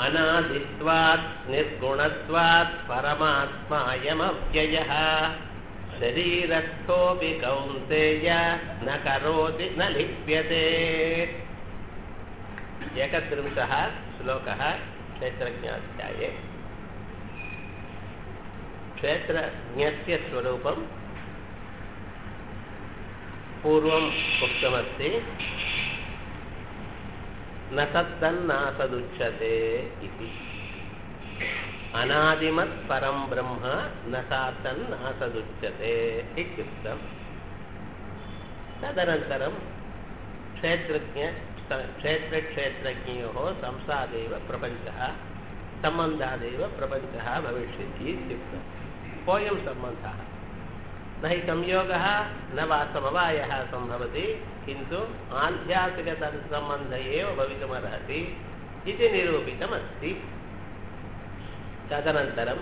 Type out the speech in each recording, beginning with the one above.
अनादित्वात् निर्गुणत्वात् परमात्मायमव्ययः शरीरस्थोऽपि कौन्तेय न करोति न लिप्यते एकत्रिंशः श्लोकः क्षेत्रज्ञाध्याये क्षेत्रज्ञस्य स्वरूपं पूर्वम् उक्तमस्ति न तत्तन्नासदुच्यते इति अनादिमत् परं ब्रह्म न सातन्नासदुच्यते इत्युक्तम् तदनन्तरं क्षेत्रज्ञ क्षेत्रक्षेत्रज्ञयोः संसादेव प्रपञ्चः सम्बन्धादेव प्रपञ्चः भविष्यति इत्युक्तम् कोऽयं सम्बन्धः न हि संयोगः न वा समवायः सम्भवति किन्तु आध्यात्मिकसम्बन्ध एव भवितुमर्हति इति निरूपितमस्ति तदनन्तरं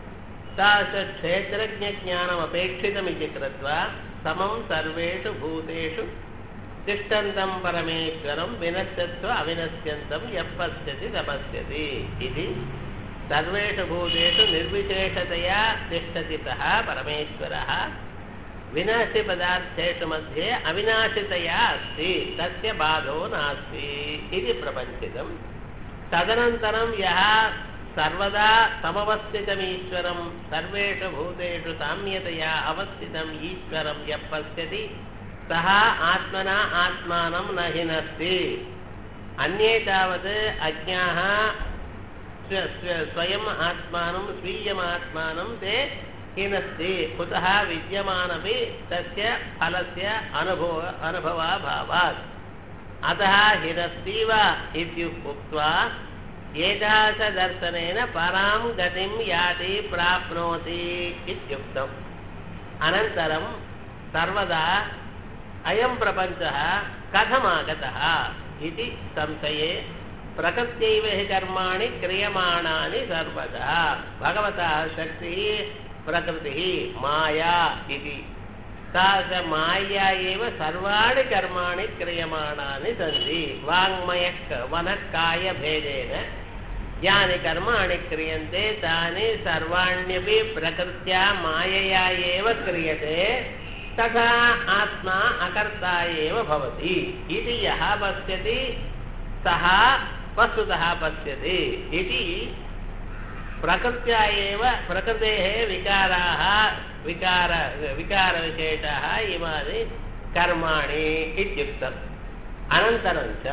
तादृशक्षेत्रज्ञज्ञानमपेक्षितमिति कृत्वा समं सर्वेषु भूतेषु तिष्ठन्तं परमेश्वरं विनश्यत्व अविनश्यन्तं यः पश्यति तपस्यति इति सर्वेषु भूतेषु निर्विशेषतया तिष्ठति सः परमेश्वरः विनाशिपदार्थेषु मध्ये अविनाशितया अस्ति तस्य बाधो नास्ति इति प्रपञ्चितं तदनन्तरं यः सर्वदा समवस्थितमीश्वरं सर्वेषु भूतेषु साम्यतया अवस्थितम् ईश्वरं यः पश्यति सः आत्मना आत्मानं न हिनस्ति अन्ये तावत् अज्ञाः स्वयम् आत्मानं स्वीयमात्मानं ते हिनस्ति कुतः विद्यमानपि तस्य फलस्य अनुभव अनुभवाभावात् अतः हिनस्तीव इत्युक्त्वा एतादृशदर्शनेन परां गतिं याति प्राप्नोति इत्युक्तम् अनन्तरं सर्वदा अयं प्रपञ्चः कथमागतः इति संशये प्रकृत्यैव हि कर्माणि क्रियमाणानि सर्वदा भगवतः शक्तिः प्रकृतिः माया इति तादृशमाया एव सर्वाणि कर्माणि क्रियमाणानि सन्ति वाङ्मयः वनकायभेदेन यानि कर्माणि क्रियन्ते तानि सर्वाण्यपि प्रकृत्या मायया एव क्रियते तथा आत्मा अकर्ता एव भवति इति यः पश्यति सः वस्तुतः पश्यति इति प्रकृत्या एव प्रकृतेः विकाराः विकार विकारविशेषाः इमानि कर्माणि इत्युक्तम् अनन्तरं च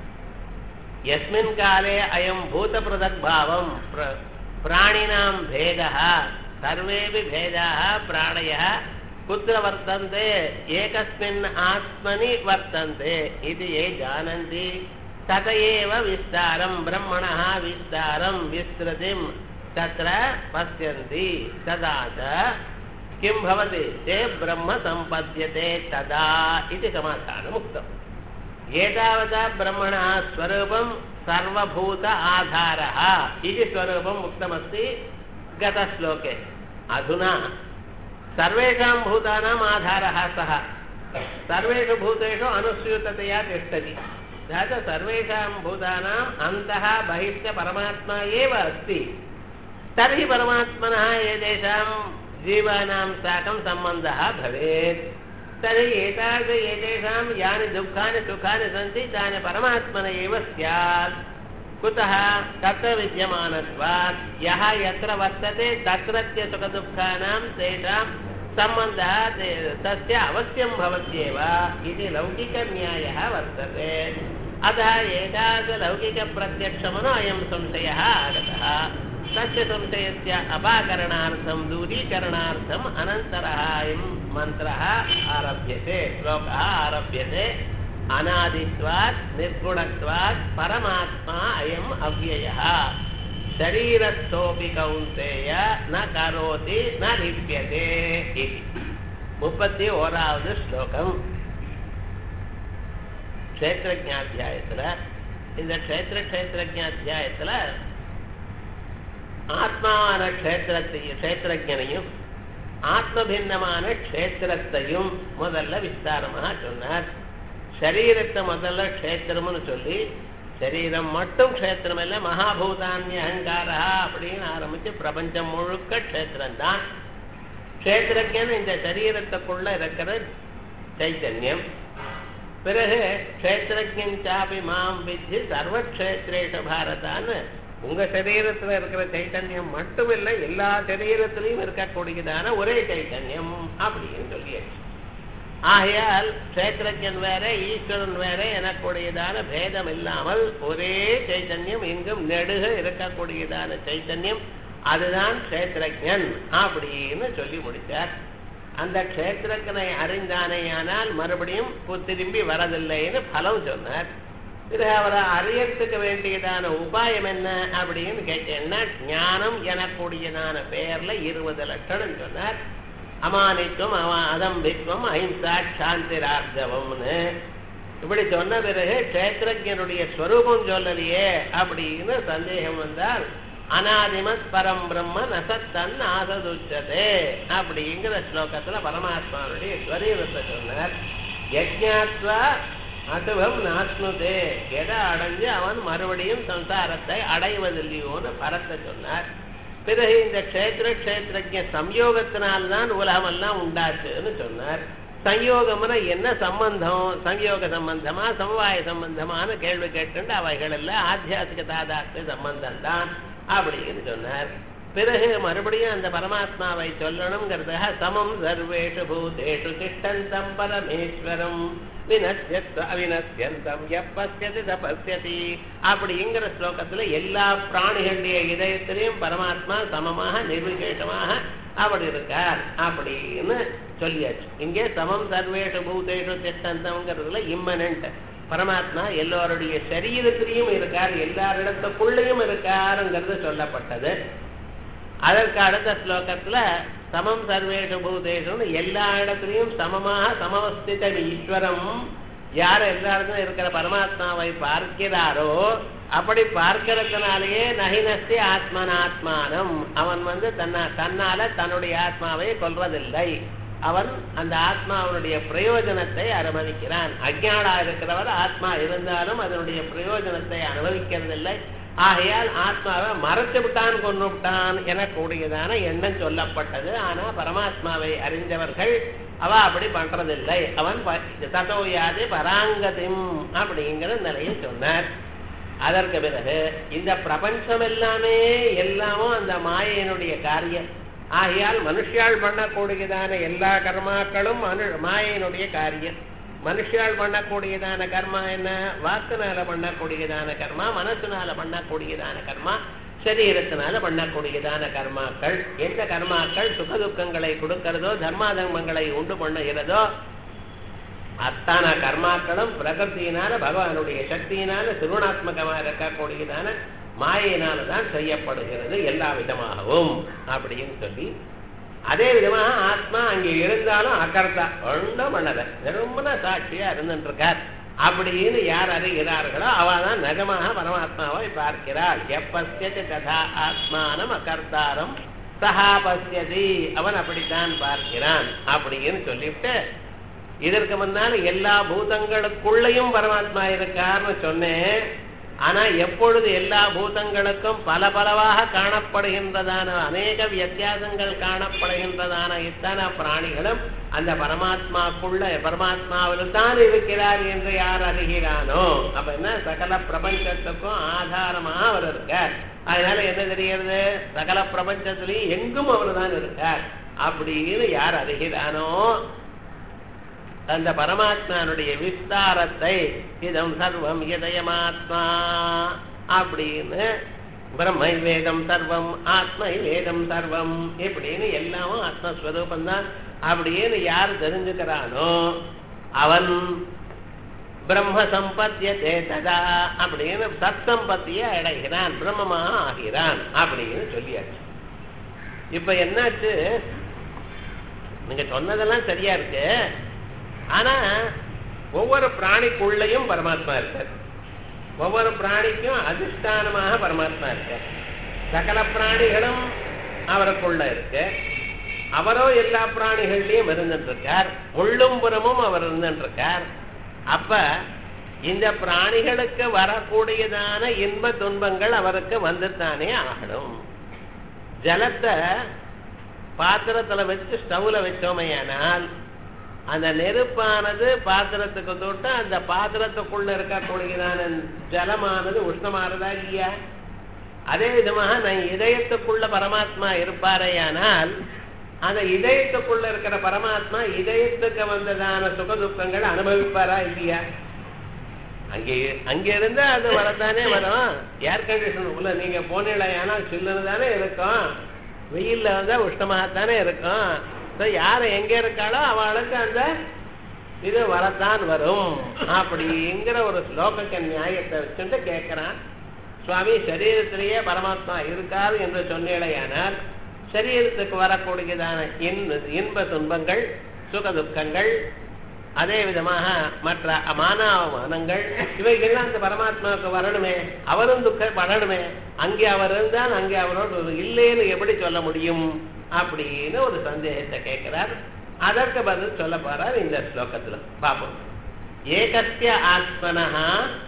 यस्मिन् काले अयं भूतपृथग्भावं प्र प्राणिनां भेदः सर्वेपि भेदाः प्राणयः कुत्र वर्तन्ते एकस्मिन् आत्मनि वर्तन्ते इति ये जानन्ति तत एव विस्तारं ब्रह्मणः विस्तारं विस्तृतिं तत्र पश्यन्ति तदा च किं भवति ते ब्रह्म सम्पद्यते तदा इति समाधानमुक्तम् एतावता ब्रह्मणः स्वरूपं सर्वभूत आधारः इति स्वरूपम् उक्तमस्ति गतश्लोके अधुना सर्वेषां भूतानाम् आधारः सः सर्वेषु भूतेषु अनुस्यूततया तिष्ठति सः च सर्वेषां भूतानाम् अन्तः बहिश्च परमात्मा एव अस्ति तर्हि परमात्मनः एतेषां जीवानां साकं सम्बन्धः भवेत् तर्हि एतादृश एतेषां यानि दुःखानि सुखानि सन्ति तानि परमात्मन एव स्यात् कुतः तत्र विद्यमानत्वात् यः यत्र वर्तते तत्रत्य सुखदुःखानां तेषां सम्बन्धः तस्य अवश्यं भवत्येव इति लौकिकन्यायः वर्तते अतः एतादृशलौकिकप्रत्यक्षमनो अयं संशयः आगतः तस्य संशयस्य अपाकरणार्थं दूरीकरणार्थम् अनन्तरः अयं मन्त्रः आरभ्यते श्लोकः आरभ्यते अनादित्वात् निर्गुणत्वात् परमात्मा अयम् अव्ययः शरीरस्थोऽपि कौन्तेय न करोति न लिप्यते इति முப்பத்தி ஓராவது ஸ்லோகம் க்ஷேத்திரஜாத்தியாயத்தில் இந்த க்ஷேத்திர க்ஷேத்திரஜாத்தியாயத்தில் ஆத்மாவான க்ஷேத்திரத்தையும் க்ஷேத்திரஜனையும் ஆத்மபின்னமான க்ஷேத்திரத்தையும் முதல்ல விஸ்தாரமாக சொன்னார் சரீரத்தை முதல்ல க்ஷேத்திரம்னு சொல்லி சரீரம் மட்டும் க்ஷேத்திரம் இல்லை மகாபூதான்ய அகங்காரா அப்படின்னு ஆரம்பிச்சு பிரபஞ்சம் முழுக்க க்ஷேத்திரம் தான் க்ஷேத்திரக்கேன்னு இந்த சரீரத்துக்குள்ள இருக்கிற சைத்தன்யம் பிறகு க்ஷேத்திரஜன் சாபி மாம் வித்தி சர்வக்ஷேத்ரேஷ பாரதான்னு உங்க சரீரத்துல இருக்கிற சைத்தன்யம் மட்டும் இல்லை எல்லா சரீரத்திலையும் இருக்கக்கூடியதான ஒரே சைத்தன்யம் அப்படின்னு சொல்லியாச்சு ஆகையால் கஷேத்திரஜன் வேற ஈஸ்வரன் வேற எனக்கூடியதான பேதம் இல்லாமல் ஒரே சைத்தன்யம் இங்கும் நெடுக இருக்கக்கூடியதான சைத்தன்யம் அதுதான் கஷேத்திரஜன் அப்படின்னு சொல்லி முடித்தார் அந்த கஷேத்திரக்கனை அறிந்தானேயானால் மறுபடியும் பு- திரும்பி வரதில்லைன்னு பலம் சொன்னார் பிறகு அவரை அறியறதுக்கு வேண்டியதான உபாயம் என்ன அப்படின்னு கேட்டேன்னா ஞானம் எனக்கூடியதான பெயர்ல இருபது லட்சணம் சொன்னார் அமானித்துவம் அவ அதம்பித்துவம் அஹிம்சா சாந்திரார்ஜவம்னு இப்படி சொன்ன பிறகு கஷேத்திரஜனுடைய ஸ்வரூபம் சொல்லலையே அப்படின்னு சந்தேகம் வந்தால் அனாதிமத் பரம் பிரம்ம நசத்தன் ஆசதுச்சதே அப்படிங்கிற ஸ்லோகத்துல பரமாத்மாவுடைய ஸ்வரீரத்தை சொன்னார் யஜ்ஞாத்வா அசுபம் நாஸ்னுதே எதை அடைஞ்சு அவன் மறுபடியும் சம்சாரத்தை அடைவதில்லையோன்னு பரத்தை சொன்னார் பிறகு இந்த க்ஷேத்திர க்ஷேத்திரஜ சம்யோகத்தினால்தான் உலகமெல்லாம் உண்டாச்சுன்னு சொன்னார் சம்யோகம்னா என்ன சம்பந்தம் சம்யோக சம்பந்தமா சமவாய சம்பந்தமான கேள்வி கேட்டு அவைகள் எல்லாம் ஆத்தியாசிக தாதாத்மிய சம்பந்தம் தான் அப்படின்னு சொன்னார் பிறகு மறுபடியும் அந்த பரமாத்மாவை சொல்லணுங்கிறதுக்காக சமம் சர்வேஷு பூதேஷு திஷ்டந்தம் பரமேஸ்வரம் வினசியத் அவினசியந்தம் எப்பசியதி தபஸ்யதி அப்படிங்கிற ஸ்லோகத்துல எல்லா பிராணிகளுடைய இதயத்திலையும் பரமாத்மா சமமாக நிர்விசேஷமாக அப்படி இருக்கார் அப்படின்னு சொல்லியாச்சு இங்கே சமம் சர்வேஷு பூதேஷு திஷ்டந்தம்ங்கிறதுல இம்மனண்ட் பரமாத்மா எல்லோருடைய சரீரத்திலையும் இருக்கார் எல்லாரிடத்துக்குள்ளேயும் இருக்காருங்கிறது சொல்லப்பட்டது அதற்கு அடுத்த ஸ்லோகத்துல சமம் சர்வேஷு பூதேஷுன்னு எல்லா இடத்துலையும் சமமாக சமவஸ்தித ஈஸ்வரம் யார் எல்லா இடத்துலையும் இருக்கிற பரமாத்மாவை பார்க்கிறாரோ அப்படி பார்க்கிறதுனாலேயே நகினஸ்தி ஆத்மனாத்மானம் அவன் வந்து தன்ன தன்னால தன்னுடைய ஆத்மாவை கொல்வதில்லை அவன் அந்த ஆத்மாவனுடைய பிரயோஜனத்தை அனுபவிக்கிறான் அஜ்ஞானா இருக்கிறவர் ஆத்மா இருந்தாலும் அதனுடைய பிரயோஜனத்தை அனுபவிக்கிறதில்லை ஆகையால் ஆத்மாவை மறைச்சு விட்டான் கொண்டு விட்டான் என கூடியதான எண்ணம் சொல்லப்பட்டது ஆனா பரமாத்மாவை அறிந்தவர்கள் அவ அப்படி பண்றதில்லை அவன் ப- ததோயாது பராங்கதிம் அப்படிங்கிற நிலையை சொன்னார் அதற்கு பிறகு இந்த பிரபஞ்சம் எல்லாமே எல்லாமும் அந்த மாயையினுடைய காரியம் ஆகையால் மனுஷியால் பண்ணக்கூடியதான எல்லா கர்மாக்களும் மனு மாயையினுடைய காரியம் மனுஷியால் பண்ணக்கூடியதான கர்மா என்ன வாக்குனால பண்ணக்கூடியதான கர்மா மனசுனால பண்ணக்கூடியதான கர்மா சரீரத்தினால பண்ணக்கூடியதான கர்மாக்கள் எந்த கர்மாக்கள் சுகதுக்கங்களை கொடுக்கிறதோ தர்மாதர்மங்களை உண்டு பண்ணுகிறதோ அத்தனை கர்மாக்களும் பிரகிருத்தியினால பகவானுடைய சக்தியினால திருவணாத்மகமா இருக்கக்கூடியதான மாயினால தான் செய்யப்படுகிறது எல்லா விதமாகவும் அப்படின்னு சொல்லி அதே விதமா ஆத்மா அங்கே இருந்தாலும் அகர்த்தா ஒன்றும் பண்ணல நிரம்பன சாட்சியா இருந்துட்டு இருக்கார் அப்படின்னு யார் அறிகிறார்களோ அவ தான் நிஜமாக பரமாத்மாவை பார்க்கிறாள் எப்பசியது கதா ஆத்மானம் அகர்த்தாரம் சஹா பசியதி அவன் அப்படித்தான் பார்க்கிறான் அப்படின்னு சொல்லிவிட்டு இதற்கு முன்னால எல்லா பூதங்களுக்குள்ளேயும் பரமாத்மா இருக்கார்னு சொன்னேன் ஆனா எப்பொழுது எல்லா பூதங்களுக்கும் பல பலவாக காணப்படுகின்றதான அநேக வித்தியாசங்கள் காணப்படுகின்றதான இத்தனை பிராணிகளும் அந்த பரமாத்மாக்குள்ள பரமாத்மாவில் தான் இருக்கிறார் என்று யார் அறிகிறானோ அப்ப என்ன சகல பிரபஞ்சத்துக்கும் ஆதாரமா அவர் இருக்கார் அதனால என்ன தெரிகிறது சகல பிரபஞ்சத்திலையும் எங்கும் அவர் தான் இருக்கார் அப்படின்னு யார் அறிகிறானோ அந்த பரமாத்மானுடைய விஸ்தாரத்தை இதம் சர்வம் இதயமாத்மா அப்படின்னு பிரம்மை வேதம் சர்வம் ஆத்மை வேதம் சர்வம் இப்படின்னு எல்லாமும் ஆத்மஸ்வரூபம் தான் அப்படின்னு யார் தெரிஞ்சுக்கிறானோ அவன் பிரம்ம சம்பத்தியதே ததா அப்படின்னு சத் சம்பத்தியை அடைகிறான் பிரம்மமாக ஆகிறான் அப்படின்னு சொல்லியாச்சு இப்ப என்னாச்சு நீங்க சொன்னதெல்லாம் சரியா இருக்கு ஆனா ஒவ்வொரு பிராணிக்குள்ளேயும் பரமாத்மா இருக்கார் ஒவ்வொரு பிராணிக்கும் அதிஷ்டானமாக பரமாத்மா இருக்கார் சகல பிராணிகளும் அவருக்குள்ள இருக்கு அவரோ எல்லா பிராணிகள்லயும் இருந்துட்டு இருக்கார் உள்ளும் புறமும் அவர் இருந்துட்டு இருக்கார் அப்ப இந்த பிராணிகளுக்கு வரக்கூடியதான இன்ப துன்பங்கள் அவருக்கு வந்துத்தானே ஆகணும் ஜலத்தை பாத்திரத்துல வச்சு ஸ்டவ்ல வச்சோமையானால் அந்த நெருப்பானது பாத்திரத்துக்கு தொட்டு அந்த பாத்திரத்துக்குள்ள இருக்கக்கூடியதான ஜலமானது உஷ்ணமானதா இல்லையா அதே விதமாக நான் இதயத்துக்குள்ள பரமாத்மா இருப்பாரேயானால் அந்த இதயத்துக்குள்ள இருக்கிற பரமாத்மா இதயத்துக்கு வந்ததான சுக துக்கங்கள் அனுபவிப்பாரா இல்லையா அங்கே அங்கே இருந்தா அது வரத்தானே வரும் ஏர் கண்டிஷன் உள்ள நீங்க போனீங்களா சில்லுன்னு தானே இருக்கும் வெயில்ல வந்தா உஷ்ணமாகத்தானே இருக்கும் So, யார் எங்க இருக்காளோ அவளுக்கு அந்த இது வரத்தான் வரும் அப்படிங்கிற ஒரு ஸ்லோகக்க நியாயத்தை வச்சுட்டு கேட்கிறான் சுவாமி சரீரத்திலேயே பரமாத்மா இருக்காது என்று சொன்னேடையானால் சரீரத்துக்கு வரக்கூடியதான இன்ப இன்ப துன்பங்கள் சுக துக்கங்கள் அதே விதமாக மற்ற மானாவமானங்கள் இவைகள்லாம் அந்த பரமாத்மாவுக்கு வரணுமே அவரும் துக்கப்படணுமே அங்கே அவர் இருந்தால் அங்கே அவரோடு இல்லைன்னு எப்படி சொல்ல முடியும் அப்படின்னு ஒரு சந்தேகத்தை கேட்கிறார் அதற்கு பதில் சொல்ல போறார் இந்த ஸ்லோகத்துல பார்ப்போம் ஏகஸ்ய ஆத்மனா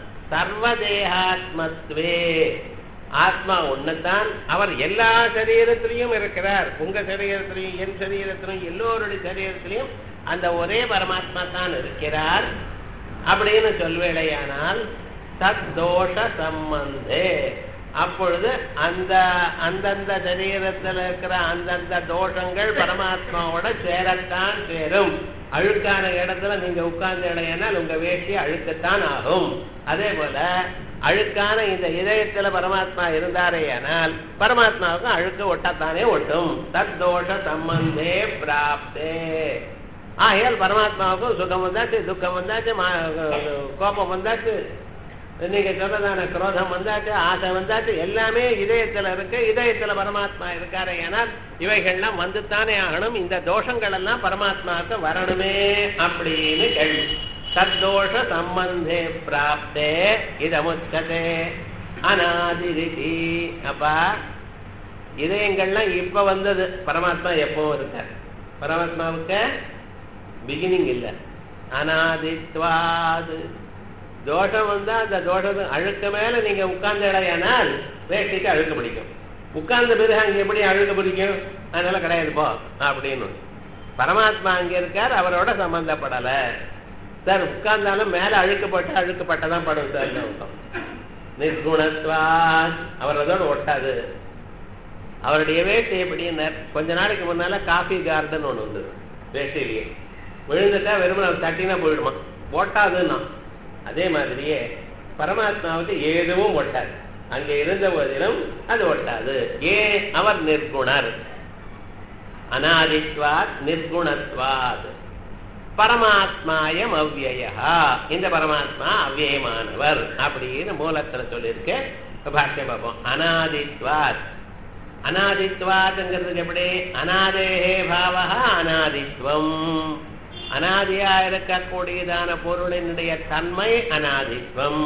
சர்வதேகாத்மத்வே ஆத்மா ஒண்ணுதான் அவர் எல்லா சரீரத்திலையும் இருக்கிறார் உங்க சரீரத்திலையும் என் சரீரத்திலையும் எல்லோருடைய சரீரத்திலையும் அந்த ஒரே பரமாத்மா தான் இருக்கிறார் அப்படின்னு சொல்வேடையானால் தத்தோஷ சம்பந்தே அப்பொழுது அந்த அந்தந்த சரீரத்தில் இருக்கிற அந்தந்த தோஷங்கள் பரமாத்மாவோட சேரத்தான் சேரும் அழுக்கான இடத்துல நீங்க உட்கார்ந்த இடையானால் உங்க வேஷ்டி அழுக்கத்தான் ஆகும் அதே போல அழுக்கான இந்த இதயத்துல பரமாத்மா இருந்தாரேயானால் பரமாத்மாவுக்கும் அழுக்கு ஒட்டத்தானே ஒட்டும் தத்தோஷ சம்பந்தே பிராப்தே ஆகையால் பரமாத்மாவுக்கும் சுகம் வந்தாச்சு துக்கம் வந்தாச்சு கோபம் வந்தாச்சு நீங்க சொன்னதான குரோதம் வந்தாச்சு ஆசை வந்தாச்சு எல்லாமே இதயத்துல இருக்கு இதயத்துல பரமாத்மா இருக்காரு ஏன்னா இவைகள்லாம் வந்துத்தானே ஆகணும் இந்த தோஷங்கள் எல்லாம் பரமாத்மாவுக்கு வரணுமே அப்படின்னு கேள்வி தத்தோஷ சம்பந்தே பிராப்தே இதமுச்சதே அநாதிரிதி அப்பா இதயங்கள்லாம் இப்ப வந்தது பரமாத்மா எப்பவும் இருக்கார் பரமாத்மாவுக்கு பிகினிங் இல்லை அநாதித்வாது தோஷம் வந்தா அந்த தோஷத்து அழுக்க மேல நீங்க உட்கார்ந்த இடையானால் வேட்டிக்கு அழுக்க பிடிக்கும் உட்கார்ந்த பிறகு அங்க எப்படி அழுக்க பிடிக்கும் அதனால கிடையாது போ அப்படின்னு பரமாத்மா அங்க இருக்கார் அவரோட சம்பந்தப்படல சார் உட்கார்ந்தாலும் மேல அழுக்கப்பட்டு அழுக்கப்பட்டதான் படும் சார் நிர்குணத்வா அவர் அதோட ஒட்டாது அவருடைய வேட்டை எப்படின்னு கொஞ்ச நாளைக்கு முன்னால காஃபி கார்டன் ஒண்ணு வந்தது வேட்டையிலேயே விழுந்துட்டா வெறும் தட்டினா போயிடுமா ஒட்டாதுன்னா அதே மாதிரியே பரமாத்மாவுக்கு எதுவும் ஒட்டாது அங்க இருந்த போதிலும் அது ஒட்டாது ஏன் அவர் நிர்குணர் அநாதித்வாத் நிர்குணத்வாத் பரமாத்மாயம் அவ்வயா இந்த பரமாத்மா அவ்வயமானவர் அப்படின்னு மூலத்துல சொல்லியிருக்க பாஷ்யம் பார்ப்போம் அநாதித்வாத் அநாதித்வாத்ங்கிறதுக்கு எப்படி அநாதேகே பாவா அநாதித்வம் அனாதியா இருக்கக்கூடியதான பொருளினுடைய தன்மை அநாதித்வம்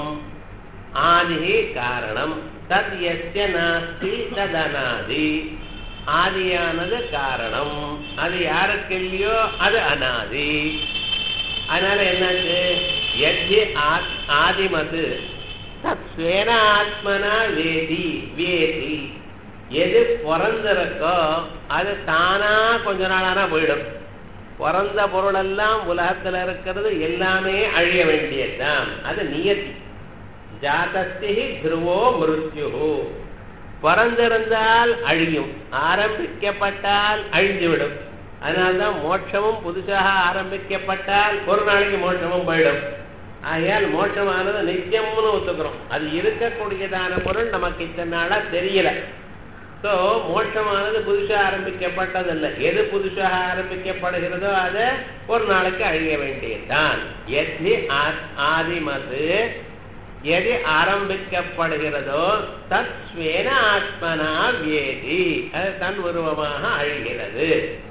ஆதி காரணம் தத் எஸ்ய நாஸ்தி ததனாதி ஆதியானது காரணம் அது யாருக்கு இல்லையோ அது அனாதி அதனால என்னாச்சு எத்தி ஆதிமது தத் ஸ்வேன ஆத்மனா வேதி வேதி எது பிறந்திருக்கோ அது தானா கொஞ்ச நாளானா போயிடும் பிறந்த பொருளெல்லாம் உலகத்துல இருக்கிறது எல்லாமே அழிய வேண்டியதுதான் அது நியதி ஜாதஸ்தி துருவோ மிருத்யு பிறந்திருந்தால் அழியும் ஆரம்பிக்கப்பட்டால் அழிந்துவிடும் அதனால்தான் மோட்சமும் புதுசாக ஆரம்பிக்கப்பட்டால் ஒரு நாளைக்கு மோட்சமும் போயிடும் ஆகையால் மோட்சமானது நித்தியம்னு ஒத்துக்கிறோம் அது இருக்கக்கூடியதான பொருள் நமக்கு இத்தனை நாளா தெரியல ஸோ மோட்சமானது புதுசாக ஆரம்பிக்கப்பட்டதில்லை எது புதுசாக ஆரம்பிக்கப்படுகிறதோ அதை ஒரு நாளைக்கு அழிய வேண்டியதுதான் எத்தி ஆதிமது எது ஆரம்பிக்கப்படுகிறதோ தத் ஸ்வேன ஆத்மனா வேதி அது தன் உருவமாக அழிகிறது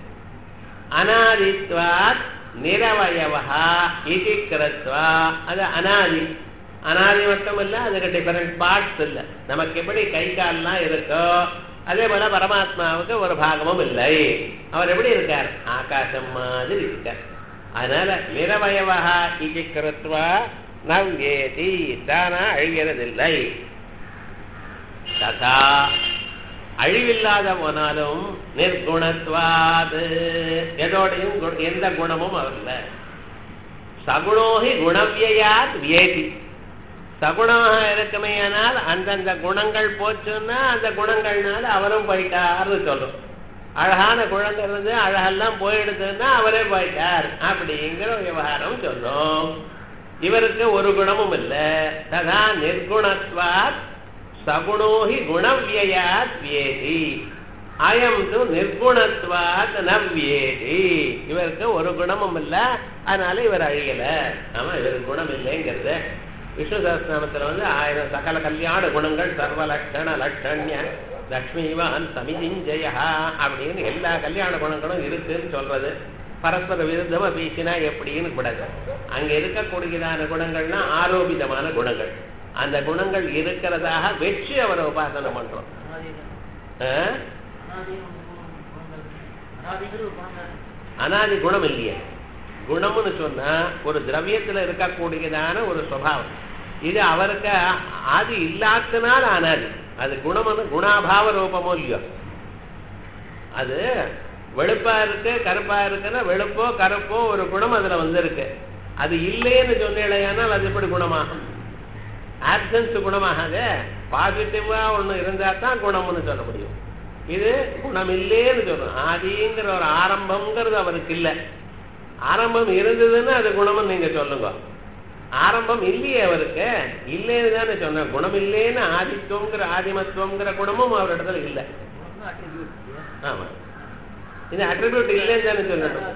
அனாதித்வாத் நிரவயவா இது கிருத்வா அது அனாதி அனாதி மட்டும் இல்ல அதுக்கு டிஃபரெண்ட் பார்ட்ஸ் இல்ல நமக்கு எப்படி கை கால்லாம் இருக்கோ அதே போல பரமாத்மாவுக்கு ஒரு பாகமும் இல்லை அவர் எப்படி இருக்கார் ஆகாசம் மாதிரி இருக்கார் அதனால நிரவயவா இது கிருத்வா நவ்யேதி தானா அழிகிறதில்லை ததா அழிவில்லாத போனாலும் நிர்குணத்வாது எதோடையும் கு- எந்த குணமும் அவர்ல சகுணோகி குணவியாத் வியேதி சகுணமாக இருக்குமேயானால் அந்தந்த குணங்கள் போச்சுன்னா அந்த குணங்கள்னால அவரும் போயிட்டார்னு சொல்லும் அழகான குழந்தை இருந்து அழகெல்லாம் போயிடுதுன்னா அவரே போயிட்டார் அப்படிங்கிற விவகாரம் சொல்லும் இவருக்கு ஒரு குணமும் இல்லை ததா நிர்குணத்வாத் சகுணோஹி குணவியாத் வியேதி அயம் து நிர்குணத்வாத் நவ்யேதி இவருக்கு ஒரு குணமும் இல்ல அதனால இவர் அழியல ஆமா இவருக்கு குணம் இல்லைங்கிறது விஷ்ணு சஹஸ்ரநாமத்துல வந்து ஆயிரம் சகல கல்யாண குணங்கள் சர்வ லட்சண லட்சண்ய லக்ஷ்மிவான் சமிதிஞ்சய அப்படின்னு எல்லா கல்யாண குணங்களும் இருக்குன்னு சொல்றது பரஸ்பர விருத்தமா பேசினா எப்படின்னு கூடாது அங்க இருக்கக்கூடியதான குணங்கள்னா ஆரோபிதமான குணங்கள் அந்த குணங்கள் இருக்கிறதாக வெற்றி அவரை உபாசனை பண்றோம் ஆ? அனாதி குணம் இல்லையே குணம்னு சொன்னா ஒரு திரவியத்துல இருக்கக்கூடியதான ஒரு சுபாவம் இது அவருக்கு ஆதி இல்லாதனால அனாதி அது குணம் குணாபாவ ரூபமோ இல்லையோ அது வெளுப்பா இருக்கு கருப்பா இருக்குன்னா வெளுப்போ கருப்போ ஒரு குணம் அதுல வந்திருக்கு அது இல்லைன்னு சொன்னேனால் அது எப்படி குணமாகும் ஆப்சன்ஸ் குணமாகாத பாசிட்டிவா ஒண்ணு இருந்தா தான் குணம்னு சொல்ல முடியும் இது குணம் இல்லேன்னு சொல்றோம் ஆதிங்கிற ஒரு ஆரம்பம்ங்கிறது அவருக்கு இல்ல ஆரம்பம் இருந்ததுன்னா அது குணம்னு நீங்க சொல்லுங்க ஆரம்பம் இல்லையே அவருக்கு இல்லைன்னு தானே சொன்ன குணம் இல்லேன்னு ஆதித்துவங்கிற ஆதிமத்துவங்கிற குணமும் அவர் இடத்துல இல்ல ஆமா இது அட்ரிபியூட் இல்லைன்னு தானே சொல்லணும்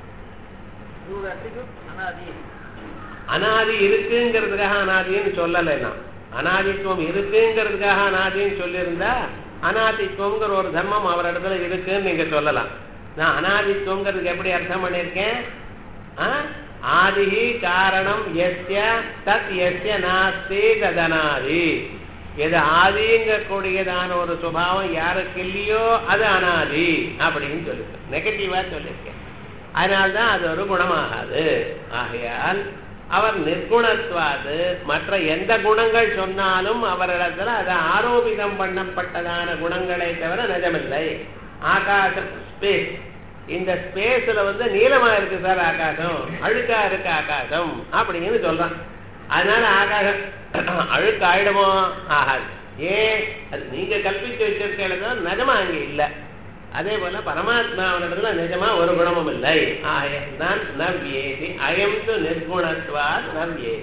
அனாதி இருக்குங்கிறதுக்காக அனாதின்னு சொல்லலை நான் அனாதித்துவம் இருக்குங்கிறதுக்காக அனாதின்னு சொல்லியிருந்தா அனாதித்துவங்கிற ஒரு தர்மம் அவர் இடத்துல இருக்குன்னு நீங்க சொல்லலாம் நான் அனாதித்துவங்கிறதுக்கு எப்படி அர்த்தம் பண்ணியிருக்கேன் ஆ? ஆதிஹி காரணம் எஸ்ய தத் எஸ்ய நாஸ்தி ததனாதி எது ஆதிங்கக்கூடியதான ஒரு சுபாவம் யாருக்கு இல்லையோ அது அனாதி அப்படின்னு சொல்லியிருக்கேன் நெகட்டிவா சொல்லியிருக்கேன் அதனால்தான் அது ஒரு குணமாகாது ஆகையால் அவர் நிர்குணத்வாது மற்ற எந்த குணங்கள் சொன்னாலும் அவரிடத்துல அது ஆரோபிதம் பண்ணப்பட்டதான குணங்களை தவிர நிஜமில்லை ஆகாசம் ஸ்பேஸ் இந்த ஸ்பேஸ்ல வந்து நீளமா இருக்கு சார் ஆகாசம் அழுக்கா இருக்கு ஆகாசம் அப்படின்னு சொல்றான் அதனால ஆகாசம் அழுக்கு ஆயிடுமோ ஆகாது ஏன் அது நீங்க கல்பிச்சு வச்சிருக்கீங்க தான் நிஜமா அங்க இல்லை அதே போல பரமாத்மாவினிடத்துல நிஜமா ஒரு குணமும் இல்லை ஆயம் நான் நவ்யேதி அயம் து நிர்குணத்வா நவ்யேதி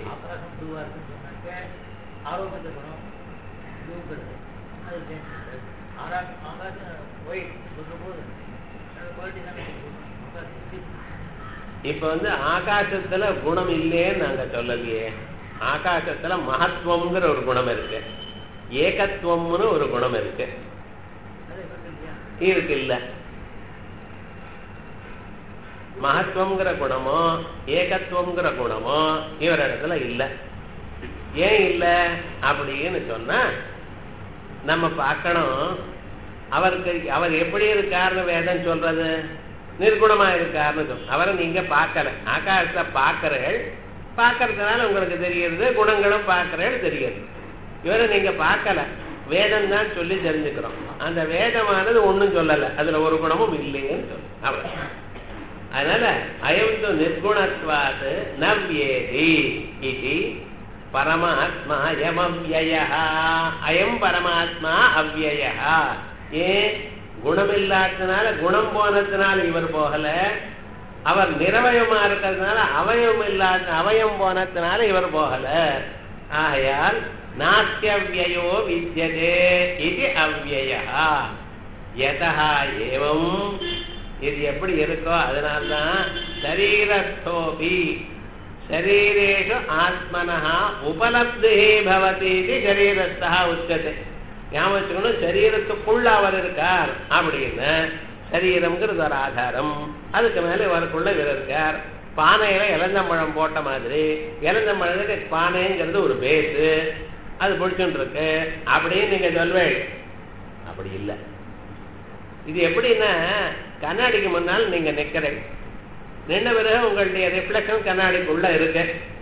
ஆரோக்கிய குணம் தூக்கிறது அது சேர்ந்து ஆரா- ஆகாசம் ஒயிட் சொல்லும்போது குவாலிட்டி தானே ஆகாசம் இப்ப வந்து ஆகாசத்துல குணம் இல்லைன்னு நாங்க சொல்லலையே ஆகாசத்துல மகத்துவம்ங்கிற ஒரு குணம் இருக்கு ஏகத்துவம்னு ஒரு குணம் இருக்கு அதே சொல்லுங்க இல்லையா இருக்கு இல்ல மகத்துவம்ங்கிற குணமோ ஏகத்துவம்ங்கிற குணமோ இவரிடத்துல இல்ல ஏன் இல்ல அப்படின்னு சொன்னா நம்ம பார்க்கணும் அவருக்கு அவர் எப்படி இருக்காருன்னு வேதம் சொல்றது நிர்குணமா இருக்காருன்னு சொல் அவரை நீங்க பார்க்கல ஆகாசத்தை பார்க்கறீர்கள் பார்க்கறதுனால உங்களுக்கு தெரியுது குணங்களும் பார்க்கறீர்கள் தெரியுது இவரை நீங்க பார்க்கல வேதம் தான் சொல்லி தெரிஞ்சுக்கிறோம் அந்த வேதமானது ஒண்ணும் சொல்லல அதுல ஒரு குணமும் இல்லைன்னு சொல்லு அவ்வளவு அதனால அயம் து நிர்குணத்வாத் நவ்யேதி இது பரமாத்மா யமவ்யய அயம் பரமாத்மா அவ்யய ஏன் குணமில்லாததுனால குணம் போனதுனால இவர் போகல அவர் நிரவயமா இருக்கிறதுனால அவயம் இல்லாத அவயம் போனதுனால இவர் போகல ஆகையால் நாஸ்யவ்யயோ வித்யதே இது அவ்யய யதா ஏவம் இது எப்படி இருக்கோ அதனால்தான் சரீரஸ்தோபி சரீரேஷு ஆத்மனஹா உபலப்தி பவதி இது சரீரஸ்தா உச்சத்தை ஞாபகம் வச்சுக்கணும் சரீரத்துக்குள்ள அவர் இருக்கார் அப்படின்னு சரீரம்ங்கிறது ஒரு ஆதாரம் அதுக்கு மேல இவருக்குள்ள இவர் இருக்கார் பானையில இளந்தம்பழம் போட்ட மாதிரி இளந்தம்பழத்துக்கு பானைங்கிறது ஒரு பேஸு அது பிடிச்சுட்டு இருக்கு அப்படின்னு நீங்க சொல்வேள் அப்படி இல்லை இது எப்படின்னா கண்ணாடிக்கு முன்னால் நீங்க நிக்கிறீங்க நின்ன பிறகு உங்களுடைய ரிஃப்ளெக்ஷன் கண்ணாடிக்குள்ள இருக்கு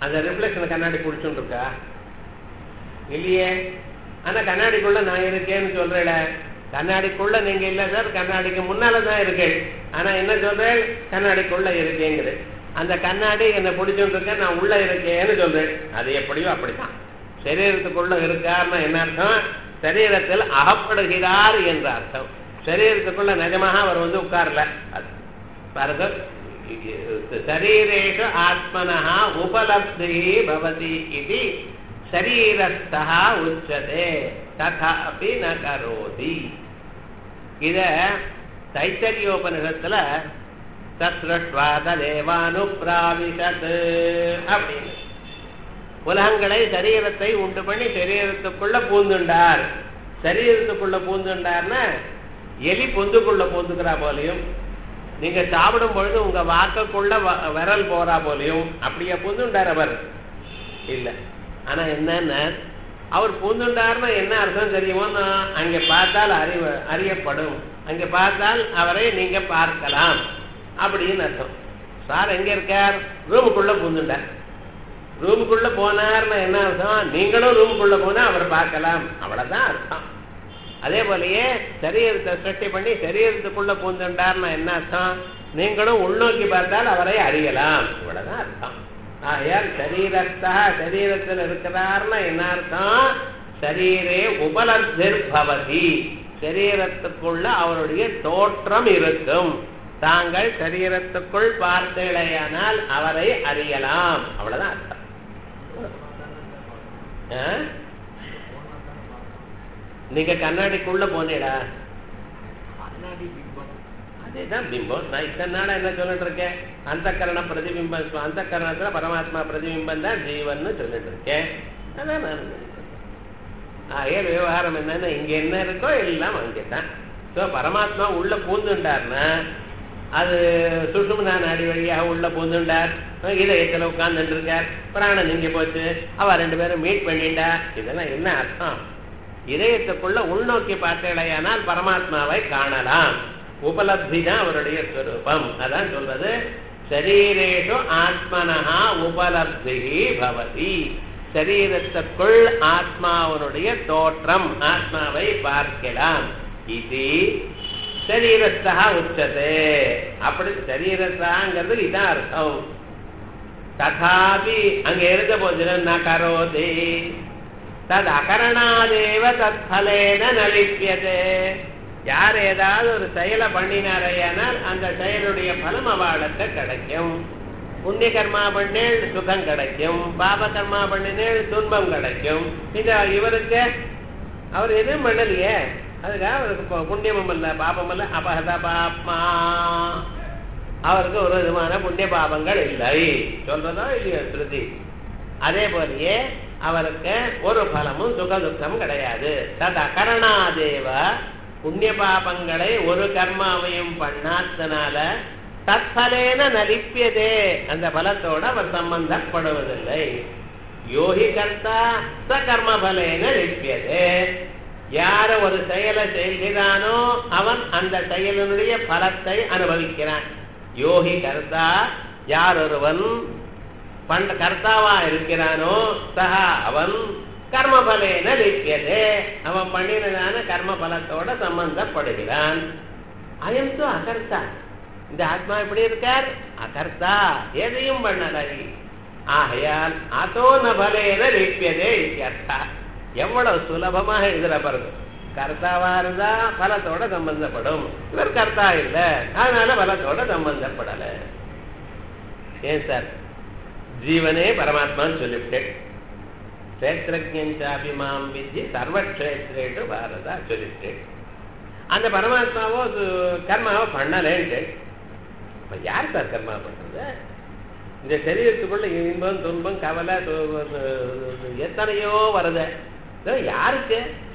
அந்த ரிஃப்ளெக்ஷன் கண்ணாடி பிடிச்சுட்டு இருக்கா இல்லையே ஆனா கண்ணாடிக்குள்ள நான் இருக்கேன்னு சொல்றேன் கண்ணாடிக்குள்ள நீங்க இல்ல சார் கண்ணாடிக்கு முன்னால தான் இருக்கு ஆனா என்ன சொல்றேன் கண்ணாடிக்குள்ள இருக்கேங்குது அந்த கண்ணாடி என்னை பிடிச்சுட்டு இருக்க நான் உள்ள இருக்கேன்னு சொல்றேன் அது எப்படியோ அப்படித்தான் சரீரத்துக்குள்ள இருக்காருன்னா என்ன அர்த்தம் சரீரத்தில் அகப்படுகிறார் என்ற அர்த்தம் சரீரத்துக்குள்ள நிஜமாக அவர் வந்து உட்கார்ல அது பாருங்க சரீரேஷு ஆத்மனः உபலப்தி பவதி இது சரீரஸ்தः உச்சதே ததாபி ந கரோதி இத தைத்தரியோபனிஷத்துல தத்ருஷ்வா ததேவானுப்ராவிஷத் அப்படின்னு உலகங்களை சரீரத்தை உண்டு பண்ணி சரீரத்துக்குள்ள பூந்துண்டார் சரீரத்துக்குள்ள பூந்துண்டார்னா எலி பொந்துக்குள்ள பூந்துக்கிறா போலையும் நீங்க சாப்பிடும் பொழுது உங்க வாக்கக்குள்ள வ- விரல் போறா போலையும் அப்படியே பூந்துண்டார் அவர் இல்ல ஆனா என்னன்னா அவர் பூந்துண்டார்னா என்ன அர்த்தம் தெரியுமோன்னா அங்க பார்த்தால் அறிவ அறியப்படும் அங்க பார்த்தால் அவரை நீங்க பார்க்கலாம் அப்படின்னு அர்த்தம் சார் எங்க இருக்கார் ரூமுக்குள்ள பூந்துண்டார் ரூமுக்குள்ள போனார்னா என்ன அர்த்தம் நீங்களும் ரூமுக்குள்ள போனா அவர் பார்க்கலாம் அவ்வளவுதான் அர்த்தம் அதே போலயே சரீரத்தை சிருஷ்டி பண்ணி சரீரத்துக்குள்ள பூந்துண்டார்னா என்ன அர்த்தம் நீங்களும் உள்நோக்கி பார்த்தால் அவரை அறியலாம் இவ்வளவுதான் அர்த்தம் ஆகையால் சரீரத்தா சரீரத்தில் இருக்கிறார்னா என்ன அர்த்தம் சரீரே உபலப்திர் பவதி சரீரத்துக்குள்ள அவருடைய தோற்றம் இருக்கும் தாங்கள் சரீரத்துக்குள் பார்த்தீர்களேயானால் அவரை அறியலாம் அவ்வளவுதான் அர்த்தம் ஆ? நீங்க கண்ணாடிக்குள்ள போனீடா கண்ணாடி பிம்பம் அதேதான் பிம்பம் நான் இத்தனை நாளா என்ன சொல்லிட்டு இருக்கேன் அந்த கரண பிரதிபிம்பம் அந்த கரணத்துல பரமாத்மா பிரதிபிம்பம் தான் ஜீவன் சொல்லிட்டு இருக்கேன் அதான் நான் ஆகிய விவகாரம் என்னன்னா இங்க என்ன இருக்கோ எல்லாம் அங்கேதான் ஸோ பரமாத்மா உள்ள பூந்துண்டார்னா அது சுஷும்னா நாடி வழியாக உள்ள பூந்துண்டார் இதயத்துல உட்கார்ந்துட்டு இருக்கார் பிராணன் இங்க போச்சு அவ ரெண்டு பேரும் மீட் பண்ணிண்டா இதெல்லாம் என்ன அர்த்தம் இதயத்துக்குள்ள உள்நோக்கி பார்த்தேடையானால் பரமாத்மாவை காணலாம் உபலப்தி தான் அவருடைய ஸ்வரூபம் அதான் சொல்றது சரீரேஷு ஆத்மனஹா உபலப்தி பவதி சரீரத்துக்குள் ஆத்மாவனுடைய தோற்றம் ஆத்மாவை பார்க்கலாம் இது சரீரஸ்தா உச்சதே அப்படி சரீரஸ்தாங்கிறது இதான் அர்த்தம் ததாபி அங்க இருந்த போதிலும் ந கரோதி தது அகரணாதேவ தத் பலேன நலிப்பியதே யார் ஏதாவது ஒரு செயலை பண்ணினாரையானால் அந்த செயலுடைய பலம் அவளுக்கு கிடைக்கும் புண்ணிய கர்மா பண்ணேள் சுகம் கிடைக்கும் பாப கர்மா பண்ணினேள் துன்பம் கிடைக்கும் இந்த இவருக்கு அவர் எதுவும் பண்ணலையே அதுக்காக அவருக்கு இப்போ புண்ணியமும் இல்லை பாபம் இல்லை அபகத பாப்மா அவருக்கு ஒரு விதமான புண்ணிய பாபங்கள் இல்லை சொல்றதோ இல்லையோ ஸ்ருதி அதே போலயே அவருக்கு ஒரு பலமும் சுக துக்கம் கிடையாது தத் அகரணாதேவ புண்ணிய பாபங்களை ஒரு கர்மாவையும் பண்ணாதனால தத்பலேன நலிப்பியதே அந்த பலத்தோட அவர் சம்பந்தப்படுவதில்லை யோகி கர்த்தா ச கர்மபலேன லிப்பியதே யார ஒரு செயலை செய்கிறானோ அவன் அந்த செயலினுடைய பலத்தை அனுபவிக்கிறான் யோகி கர்த்தா யார் ஒருவன் பண்ட கர்த்தாவா இருக்கிறானோ சஹா அவன் கர்மபலேன லிப்பியதே அவன் பண்ணினதான கர்ம பலத்தோட சம்பந்தப்படுகிறான் அயம் தோ அகர்த்தா இந்த ஆத்மா எப்படி இருக்கார் அகர்த்தா எதையும் பண்ணலை ஆகையால் அதோ நபலேன லிப்பியதே இத்தியர்த்தா எவ்வளவு சுலபமாக இதுல பாருங்க கர்த்தாவா இருந்தா பலத்தோட சம்பந்தப்படும் இவர் கர்த்தா இல்ல அதனால பலத்தோட சம்பந்தப்படல ஏன் சார் ஜீவனே பரமாத்மான்னு சொல்லிவிட்டேன் கஷேத்திரஜாபிமாம் வித்ய சர்வக்ஷேத்ரேட்டு பாரதா சொல்லிவிட்டேன் அந்த பரமாத்மாவோ அது கர்மாவோ பண்ணலேன்ட்டு இப்ப யார் சார் கர்மா பண்றது இந்த சரீரத்துக்குள்ள இன்பம் துன்பம் கவலை து- எத்தனையோ வருது இதெல்லாம் யாருக்கு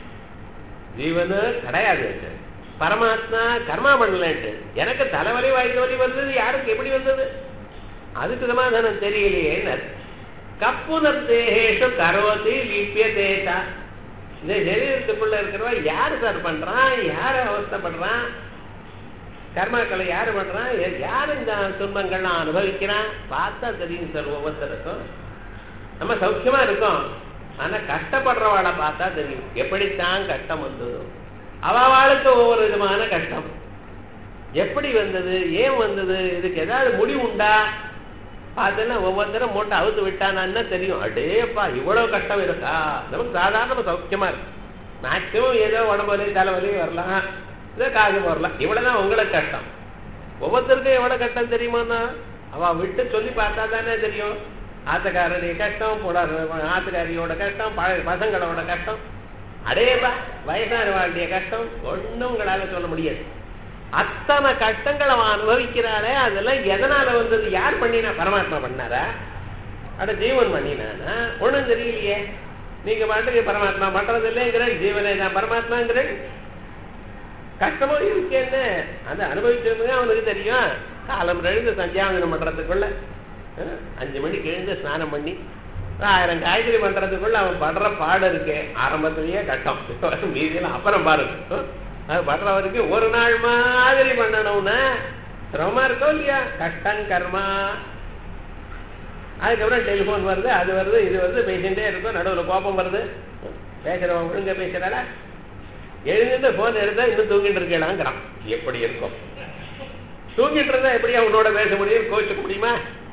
ஜீவனு கிடையாது பரமாத்மா கர்மா பண்ணலன்ட்டு எனக்கு தலைவலி வாய்க்கு வலி வந்தது யாருக்கு எப்படி வந்தது அதுக்கு சமாதானம் தெரியலையே கப்புனத்தேகேஷு கரோதி லிப்பியதேதா இந்த சரீரத்துக்குள்ள இருக்கிறவ யாரு சார் பண்றான் யாரு அவஸ்தைப்படுறான் கர்மாக்களை யாரு பண்றான் யா- யாரு இந்த துன்பங்கள்லாம் அனுபவிக்கிறான் பார்த்தா தெரியும் சார் ஒவ்வொருத்தருக்கும் நம்ம சௌக்கியமா இருக்கோம் ஆனா கஷ்டப்படுறவாளை பார்த்தா தெரியும் எப்படித்தான் கஷ்டம் வந்ததோ அவளுக்கு ஒவ்வொரு விதமான கஷ்டம் எப்படி வந்தது ஏன் வந்தது இதுக்கு ஏதாவது முடிவு உண்டா பார்த்தேன்னா ஒவ்வொருத்தரும் மூட்டை அவுத்து விட்டானான்னு தெரியும் அடேப்பா இவ்வளவு கஷ்டம் இருக்கா நமக்கு சாதாரண சௌக்கியமா இருக்கு மேக்சிமம் ஏதோ உடம்புலி தலைவலி வரலாம் ஏதோ காசு வரலாம் இவ்வளவுதான் உங்களுக்கு கஷ்டம் ஒவ்வொருத்தருக்கும் எவ்வளவு கஷ்டம் தெரியுமாண்ணா அவ விட்டு சொல்லி பார்த்தா தானே தெரியும் ஆத்துக்காரருடைய கஷ்டம் போட ஆத்துக்காரியோட கஷ்டம் ப- பசங்களோட கஷ்டம் அடேப்பா வயசானவாளுடைய கஷ்டம் ஒண்ணும் உங்களால சொல்ல முடியாது அத்தனை கஷ்டங்களை அவன் அனுபவிக்கிறாளே அதெல்லாம் எதனால வந்தது யார் பண்ணினா பரமாத்மா பண்ணாரா அட ஜீவன் பண்ணினானா ஒண்ணும் தெரியலையே நீங்க பாட்டுக்கு பரமாத்மா பண்றது இல்லைங்கிற ஜீவனே தான் பரமாத்மாங்கிற கஷ்டமும் இருக்கேன்னு அதை அனுபவிச்சிருந்தது அவனுக்கு தெரியும் காலம் எழுந்து சந்தியாவந்தனம் பண்றதுக்குள்ள அஹ், அஞ்சு மணிக்கு எழுந்து ஸ்நானம் பண்ணி ஆயிரம் காய்கறி பண்றதுக்குள்ள அவன் படுற பாடு இருக்கு ஆரம்பத்திலேயே கட்டம் மீதியெல்லாம் அப்புறம் பாருங்க அஹ், அது படுற வரைக்கும் ஒரு நாள் மாதிரி பண்ணணும்னா சிரமமா இருக்கோ இல்லையா கஷ்டம் கர்மா அதுக்கப்புறம் டெலிஃபோன் வருது அது வருது இது வருது பேசிட்டே இருக்கும் நடுவில் கோபம் வருது பேசுறவன் ஒழுங்க பேசுறாடா எழுந்துட்டு போன் எடுத்தா இன்னும் தூங்கிட்டு இருக்கேடாங்கிறான் எப்படி இருக்கும் தூங்கிட்டு இருந்தா எப்படியா உன்னோட பேச முடியும் கோச்சுக்க முடியுமா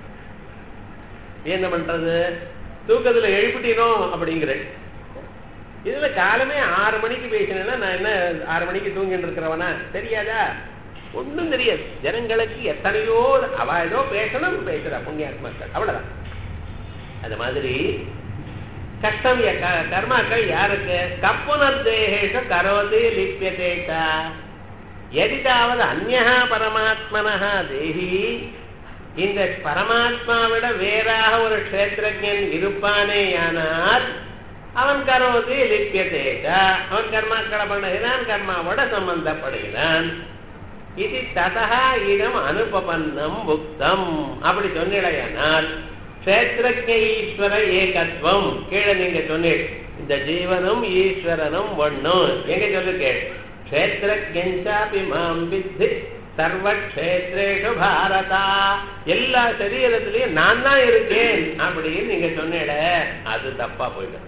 என்ன பண்றது தூக்கத்துல எழுப்பிட்டீனோ அப்படிங்கிறேன் இதுல காலமே ஆறு மணிக்கு பேசினேன்னா நான் என்ன ஆறு மணிக்கு தூங்கிட்டு இருக்கிறவனா தெரியாதா ஒண்ணும் தெரியாது ஜனங்களுக்கு எத்தனையோ அவ ஏதோ பேசணும் பேசுறா புண்ணியாத்மாக்கள் அவ்வளவுதான் அது மாதிரி கஷ்டம் ய- க- கர்மாக்கள் யாருக்கு கப்புனர்தேகேஷ கரோதி லிப்பியதேச்சா எதிதாவது அந்நா பரமாத்மனஹ தேஹி இந்த பரமாத்மாவிட வேறாக ஒரு க்ஷேத்திரஜன் இருப்பானேயானால் அவன் கரோதி லிப்பியதேச்சா அவன் கர்மாக்களை பண்ணுகிறான் கர்மாவோட சம்பந்தப்படுகிறான் இது ததா இடம் அனுபபன்னம் புக்தம் அப்படி சொன்னிடையானால் கஷேத்திரஜ ஈஸ்வர ஏகத்துவம் கீழே நீங்க சொன்னீங்க இந்த ஜீவனும் ஈஸ்வரனும் ஒண்ணும் எங்க சொல்லுங்க கஷேத்திரஜாபி மாம் வித்தி சர்வ கஷேத்ரேஷு பாரதா எல்லா சரீரத்திலையும் நான் தான் இருக்கேன் அப்படின்னு நீங்க சொன்னீட அது தப்பா போயிடும்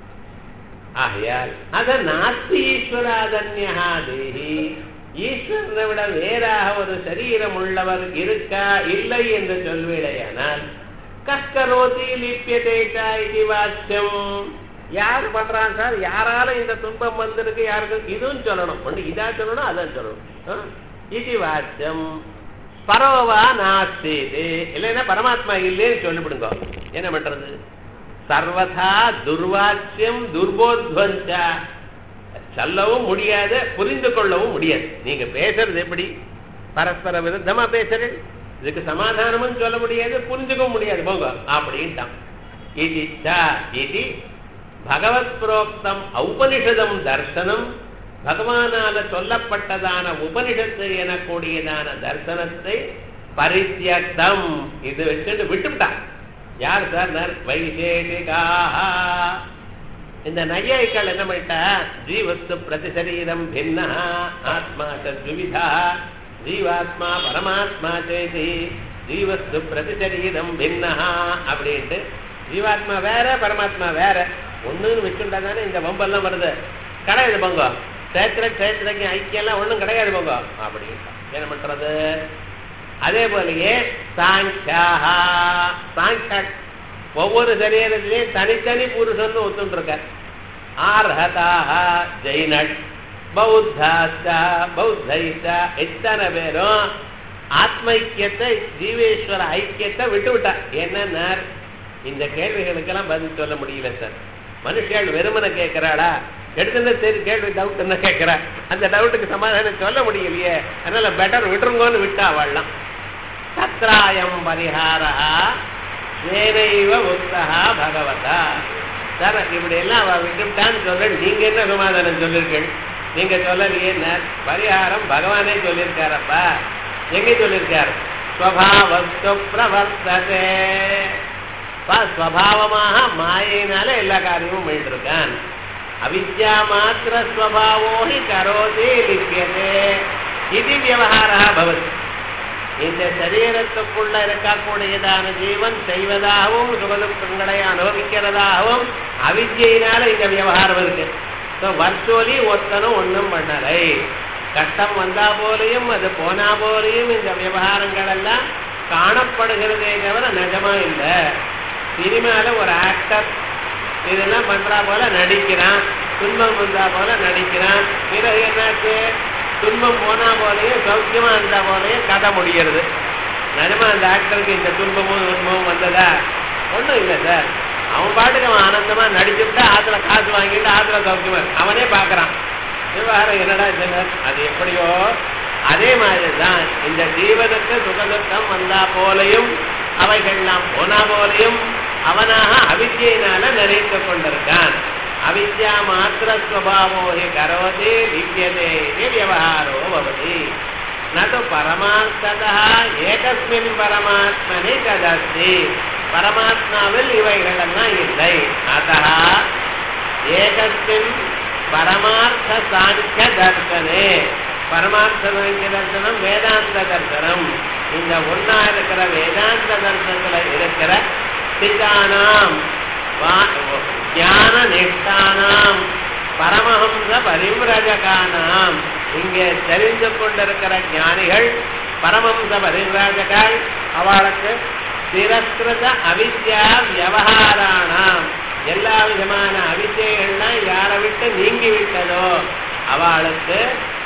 ஆகையால் அத நாஸ்தி ஈஸ்வராதன்யா தேகி ஈஸ்வரனை விட வேறாக ஒரு சரீரம் உள்ளவர் இருக்கா இல்லை என்று சொல்வீடையானால் கஸ்கரோதி லிப்பியதேச்சா இது வாக்கியம் யார் பண்றான் சார் யாரால இந்த துன்பம் வந்திருக்கு யாருக்கு இதுவும் சொல்லணும் ஒண்ணு இதா சொல்லணும் அதான் சொல்லணும் ஆ? இது வாக்கியம் பரவா நாஸ்தி இல்லைன்னா பரமாத்மா இல்லைன்னு சொல்லிவிடுங்க என்ன பண்றது சர்வதா துர்வாக்கியம் துர்போத்வஞ்சா சொல்லவும் முடியாது புரிந்து கொள்ளவும் முடியாது நீங்க பேசுறது எப்படி பரஸ்பர விருத்தமா பேசுறது இதுக்கு சமாதானமும் சொல்ல முடியாது புரிஞ்சுக்கவும் முடியாது போங்க அப்படின்ட்டான் இது இது பகவத் புரோக்தம் ஔபனிஷதம் தர்சனம் பகவானால சொல்லப்பட்டதான உபனிஷத்து எனக்கூடியதான தர்சனத்தை பரித்தியக்தம் இது வச்சுட்டு விட்டுவிட்டான் யார் சார் வைசேஷிகாக இந்த நையாய்கள் என்ன பண்ணிட்டா ஜீவஸ்து பிரதிசரீரம் பின்னா ஆத்மா துவிதா ஜீவாத்மா பரமாத்மா சேதி ஜீவஸ்து பிரதிசரீரம் பின்னா அப்படின்ட்டு ஜீவாத்மா வேற பரமாத்மா வேற ஒண்ணுன்னு வச்சுட்டா தானே இந்த வம்பெல்லாம் வருது கிடையாது போங்க சேத்திர சேத்திரங்க ஐக்கியெல்லாம் ஒண்ணும் கிடையாது போங்க அப்படின்ட்டு என்ன பண்றது அதே போலயே சாங்கியாக சாங்கியா ஒவ்வொரு சரீரத்திலையும் தனித்தனி புருஷன் ஒத்துட்டு இருக்க ஆர்ஹதாக ஜெயினட் பௌத்தாச்சா பௌத்தைச்சா எத்தனை பேரும் ஆத்ம ஐக்கியத்தை ஜீவேஸ்வர ஐக்கியத்தை விட்டு விட்டா என்னன்னா இந்த கேள்விகளுக்கெல்லாம் பதில் சொல்ல முடியல சார் மனுஷியாள் வெறுமனை கேட்கிறாளா எடுத்துன்னு சரி கேள்வி டவுட் என்ன கேட்கிறா அந்த டவுட்டுக்கு சமாதானம் சொல்ல முடியலையே அதனால பெட்டர் விட்டுருங்கோன்னு விட்டா அவள்லாம் தத்ராயம் பரிஹாரா வேறைவ உத்தகா பகவதா சார் இப்படி எல்லாம் அவ விட்டுவிட்டான்னு சொல்ற நீங்க என்ன சமாதானம் சொல்லிருக்கீங்க நீங்க சொல்லலையே என்ன பரிகாரம் பகவானே சொல்லியிருக்காரப்பா எங்க சொல்லியிருக்காரு ஸ்வபாவஸ்து பிரவர்த்ததே பா, ஸ்வபாவமாக மாயினால எல்லா காரியமும் பண்ணிட்டு இருக்கான் அவித்யா மாத்திர ஸ்வபாவோ ஹி கரோதி லிப்பியதே இது வியவஹாரா பவதி இந்த சரீரத்துக்குள்ள இருக்கக்கூடியதான ஜீவன் செய்வதாகவும் சுகதுக்கங்களை அனுபவிக்கிறதாகவும் அவித்யினால இந்த விவகாரம் இருக்கு ஸோ வர்ச்சுவலி ஒருத்தனும் ஒன்றும் பண்ணலை கஷ்டம் வந்தா போலையும் அது போனா போலையும் இந்த விவகாரங்கள் எல்லாம் காணப்படுகிறதே தவிர நிஜமா இல்லை சினிமால ஒரு ஆக்டர் இதெல்லாம் பண்றா போல நடிக்கிறான் துன்பம் வந்தா போல நடிக்கிறான் பிறகு என்னாச்சு துன்பம் போனா போலையும் சௌக்கியமா இருந்தா போலையும் கதை முடிகிறது நிஜமா அந்த ஆக்டருக்கு இந்த துன்பமும் துன்பமும் வந்ததா ஒண்ணும் இல்லை சார் அவன் பாட்டுக்கு அவன் ஆனந்தமா நடிச்சுட்டா ஆத்துல காசு வாங்கிட்டு ஆத்துல சௌக்கியமா இருக்கு. அவனே பாக்குறான் விவகாரம் என்னடா சொன்னார் அது எப்படியோ அதே மாதிரிதான் இந்த ஜீவனுக்கு சுகதுக்கம் வந்தா போலையும் அவைகள்லாம் போனா போலையும் அவனாக அவித்யினால நிறைத்து கொண்டிருக்கான் அவித்யா மாத்திர ஸ்வபாவோ ஹி கரோதி வித்தியதே இது வியவஹாரோ பவதி நது பரமார்த்ததா ஏகஸ்மின் பரமாத்மனி ததஸ்தி பரமாத்மாவில் இவைகள் எல்லாம் இல்லை அத்தா ஏகஸ்மின் பரமார்த்த சாங்கிய தர்சனே பரமார்த்த சாங்கிய தர்சனம் வேதாந்த தர்சனம் இந்த ஒன்னா இருக்கிற வேதாந்த தர்சனத்துல இருக்கிற சிதானாம் ஞான நிஷ்டானாம் பரமஹம்ச பரிவிரஜகானாம் இங்கே தெரிந்து கொண்டிருக்கிற ஞானிகள் பரமஹம்ச பரிவிராஜகால் அவளுக்கு திரஸ்கிருத அவித்யா வியவகாராணாம் எல்லா விதமான அவித்யைகள்லாம் யாரை விட்டு நீங்கி விட்டதோ அவளுக்கு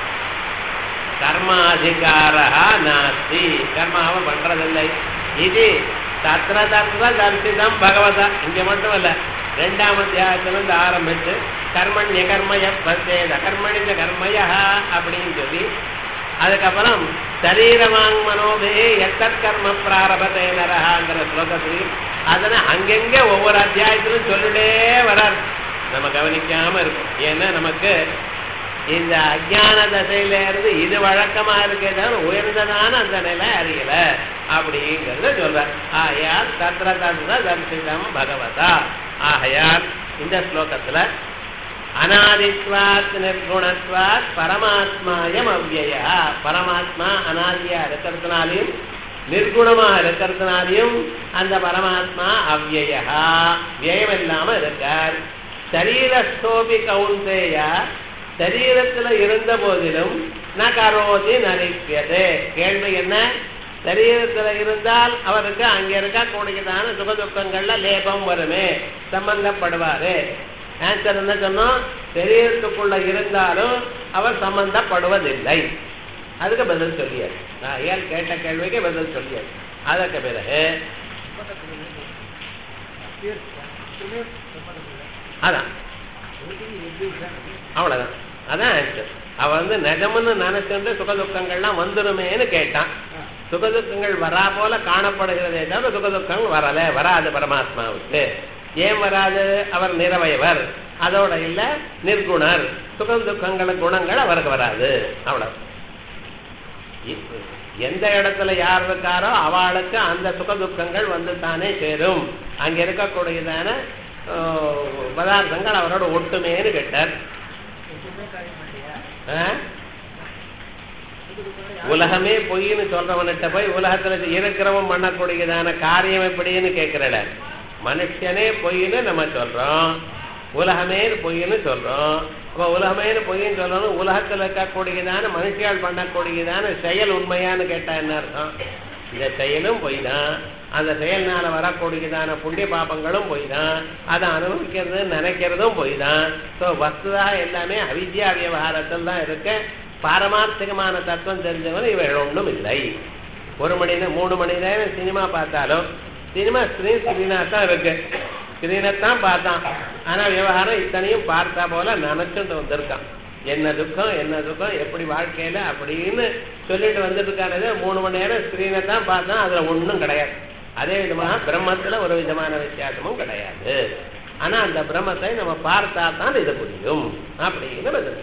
கர்மாதிகாரா நாஸ்தி கர்மாவை பண்றதில்லை இது தத்திர தத்திர தரிசிதம் பகவதா இங்க மட்டும் இல்ல ரெண்டாம் அத்தியாயத்திலிருந்து ஆரம்பிச்சு கர்மண்ய கர்மய பத்தேத கர்மணிஜ கர்மய அப்படின்னு சொல்லி அதுக்கப்புறம் சரீரமாங் மனோபே எத்தற் கர்ம பிராரபதே நரகாங்கிற ஸ்லோகத்திலையும் அதனை அங்கங்க ஒவ்வொரு அத்தியாயத்திலும் சொல்லிட்டே வரார் நம்ம கவனிக்காம இருக்கும் ஏன்னா நமக்கு இந்த அஜான தசையில இருந்து இது வழக்கமா இருக்கே தவிர உயர்ந்ததான அந்த நிலை அறியல அப்படிங்கறத சொல்ற ஆகையால் தத்ர தத்ர தர்சிதம் பகவதா ஆகையால் இந்த ஸ்லோகத்துல அனாதித்வாத் நிர்குணத்வாத் பரமாத்மாயம் அவ்யயா பரமாத்மா அனாதியா இருக்கிறதுனாலையும் நிர்குணமா இருக்கிறதுனாலையும் அந்த பரமாத்மா அவ்யயா வியம் இல்லாம இருக்கார் சரீரஸ்தோபி கவுந்தேயா சரீரத்துல இருந்த போதிலும் ந கரோதி நரிப்பியது கேள்வி என்ன சரீரத்துல இருந்தால் அவருக்கு அங்க இருக்க கூடியதான சுகதுக்கங்கள்ல லேபம் வருமே சம்பந்தப்படுவாரு ஆன்சர் என்ன சொன்னோம் சரீரத்துக்குள்ள இருந்தாலும் அவர் சம்பந்தப்படுவதில்லை அதுக்கு பதில் சொல்லியார் நான் ஏன் கேட்ட கேள்விக்கு பதில் சொல்லியார் அதற்கு பிறகு அதான் அவ்வளவுதான் அதான் ஆன்சர் அவ வந்து நிஜம்னு நினைச்சுட்டு சுகதுக்கங்கள்லாம் வந்துருமேன்னு கேட்டான் சுகதுக்கங்கள் வரா போல காணப்படுகிறதே தவிர சுகதுக்கங்கள் வரல வராது பரமாத்மாவுக்கு ஏன் வராது அவர் நிறவயவர் அதோட இல்ல நிர்குணர் சுகம் துக்கங்கள குணங்கள் அவருக்கு வராது அவ்வளவு எந்த இடத்துல யார் இருக்காரோ அவளுக்கு அந்த சுக துக்கங்கள் வந்து தானே சேரும் அங்க இருக்கக்கூடியதான பதார்த்தங்கள் அவரோட ஒட்டுமேன்னு கேட்டார் உலகமே பொய்ன்னு சொல்றவன்கிட்ட போய் உலகத்துல இருக்கிறவன் பண்ணக்கூடியதான காரியம் எப்படின்னு கேட்கிறல மனுஷனே பொய்ன்னு நம்ம சொல்றோம் உலகமே பொய்ன்னு சொல்றோம் அப்ப உலகமேனு பொய்ன்னு சொல்லணும் உலகத்துல இருக்கக்கூடியதான மனுஷியால் பண்ணக்கூடியதான செயல் உண்மையான்னு கேட்டா என்ன அர்த்தம் இந்த செயலும் பொய் தான் அந்த செயல்னால வரக்கூடியதான புண்ணிய பாபங்களும் பொய் தான் அதை அனுபவிக்கிறது நினைக்கிறதும் பொய் தான் ஸோ வஸ்துதா எல்லாமே அவித்யா விவகாரத்தில் தான் இருக்க பாரமார்த்திகமான தத்துவம் தெரிஞ்சவன் இவைகள் ஒன்றும் இல்லை ஒரு மணி நேரம் மூணு மணி நேரம் சினிமா பார்த்தாலும் சினிமா ஸ்கிரீன் ஸ்கிரீனா தான் இருக்கு ஸ்கிரீனைத்தான் பார்த்தான் ஆனா விவகாரம் இத்தனையும் பார்த்தா போல நினைச்சுட்டு வந்திருக்கான் என்ன துக்கம் என்ன துக்கம் எப்படி வாழ்க்கையில அப்படின்னு சொல்லிட்டு வந்துட்டு இருக்கானது மூணு மணி நேரம் ஸ்கிரீனை தான் பார்த்தான் அதுல ஒண்ணும் கிடையாது அதே விதமாக பிரம்மத்துல ஒரு விதமான வித்தியாசமும் கிடையாது ஆனா அந்த பிரம்மத்தை நம்ம பார்த்தா தான் இது புரியும் அப்படின்னு பதில்